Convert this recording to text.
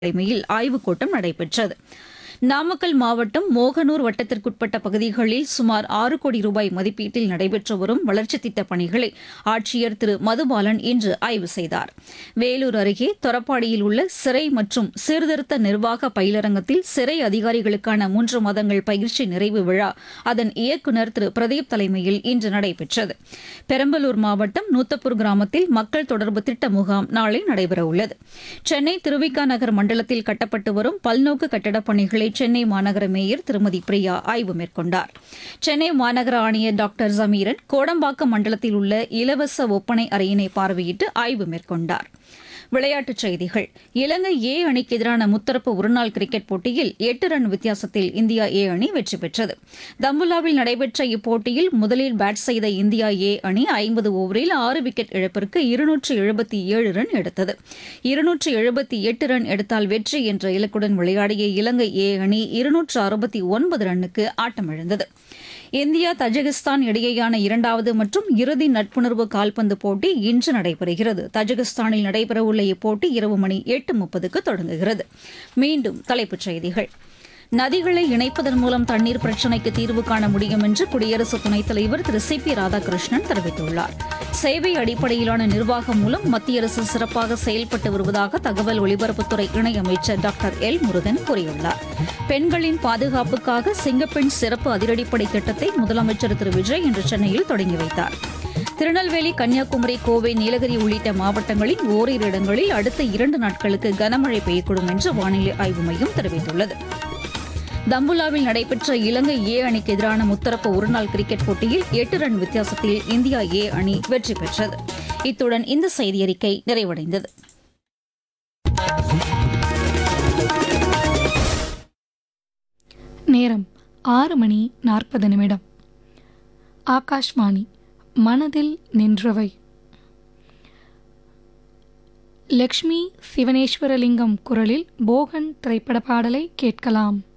தலைமையில் ஆய்வுக் கூட்டம் நடைபெற்றது நாமக்கல் மாவட்டம் மோகனூர் வட்டத்திற்குட்பட்ட பகுதிகளில் சுமார் ஆறு கோடி ரூபாய் மதிப்பீட்டில் நடைபெற்று வரும் வளர்ச்சித் திட்டப் பணிகளை ஆட்சியர் திரு மதுபாலன் இன்று ஆய்வு செய்தார் வேலூர் அருகே தொரப்பாடியில் உள்ள சிறை மற்றும் சீர்திருத்த நிர்வாக பயிலரங்கத்தில் சிறை அதிகாரிகளுக்கான மூன்று மாதங்கள் பயிற்சி நிறைவு விழா அதன் இயக்குநர் திரு பிரதீப் தலைமையில் இன்று நடைபெற்றது பெரம்பலூர் மாவட்டம் நூத்தப்பூர் கிராமத்தில் மக்கள் தொடர்பு திட்ட முகாம் நாளை நடைபெறவுள்ளது சென்னை திருவிக நகர் மண்டலத்தில் கட்டப்பட்டு வரும் பல்நோக்கு கட்டடப் பணிகளை சென்னை மாநகர மேயர் திருமதி பிரியா ஆய்வு மேற்கொண்டார் சென்னை மாநகர ஆணையர் டாக்டர் ஜமீரன் கோடம்பாக்கம் மண்டலத்தில் உள்ள இலவச ஒப்பனை அறையினை பார்வையிட்டு ஆய்வு மேற்கொண்டார் விளையாட்டுச் செய்திகள் இலங்கை ஏ அணிக்கு எதிரான முத்தரப்பு ஒருநாள் கிரிக்கெட் போட்டியில் எட்டு ரன் வித்தியாசத்தில் இந்தியா ஏ அணி வெற்றி பெற்றது தம்புலாவில் நடைபெற்ற இப்போட்டியில் முதலில் பேட் செய்த இந்தியா ஏ அணி ஐம்பது ஓவரில் ஆறு விக்கெட் இழப்பிற்கு இருநூற்று எழுபத்தி ஏழு ரன் எடுத்தது இருநூற்று எழுபத்தி எட்டு ரன் எடுத்தால் வெற்றி என்ற இலக்குடன் விளையாடிய இலங்கை ஏ அணி இருநூற்று அறுபத்தி ஒன்பது ரன்னுக்கு ஆட்டமிழந்தது இந்தியா தஜிகிஸ்தான் இடையேயான இரண்டாவது மற்றும் இறுதி நட்புணர்வு கால்பந்து போட்டி இன்று நடைபெறுகிறது தஜிகிஸ்தானில் நடைபெறவுள்ள இப்போட்டி இரவு மணி எட்டு முப்பதுக்கு தொடங்குகிறது மீண்டும் தலைப்புச் செய்திகள் நதிகளை இணைப்பதன் மூலம் தண்ணீர் பிரச்சினைக்கு தீர்வு காண முடியும் என்று குடியரசு துணைத் தலைவர் திரு சி பி ராதாகிருஷ்ணன் தெரிவித்துள்ளார் சேவை அடிப்படையிலான நிர்வாகம் மூலம் மத்திய அரசு சிறப்பாக செயல்பட்டு வருவதாக தகவல் ஒலிபரப்புத்துறை இணையமைச்சர் டாக்டர் எல் முருகன் கூறியுள்ளார் பெண்களின் பாதுகாப்புக்காக சிங்கப்பெண் சிறப்பு அதிரடிப்படை திட்டத்தை முதலமைச்சர் திரு விஜய் இன்று சென்னையில் தொடங்கி வைத்தார் திருநெல்வேலி கன்னியாகுமரி கோவை நீலகிரி உள்ளிட்ட மாவட்டங்களில் ஓரிரு இடங்களில் அடுத்த இரண்டு நாட்களுக்கு கனமழை பெய்யக்கூடும் என்று வானிலை ஆய்வு மையம் தெரிவித்துள்ளது தம்புலாவில் நடைபெற்ற இலங்கை ஏ அணிக்கு எதிரான முத்தரப்பு ஒருநாள் கிரிக்கெட் போட்டியில் எட்டு ரன் வித்தியாசத்தில் இந்தியா ஏ அணி வெற்றி பெற்றது இத்துடன் இந்த செய்தியறிக்கை நிறைவடைந்தது நேரம் ஆறு மணி நாற்பது நிமிடம் ஆகாஷ்வாணி மனதில் நின்றவை லக்ஷ்மி சிவனேஸ்வரலிங்கம் குரலில் போகன் திரைப்பட பாடலை கேட்கலாம்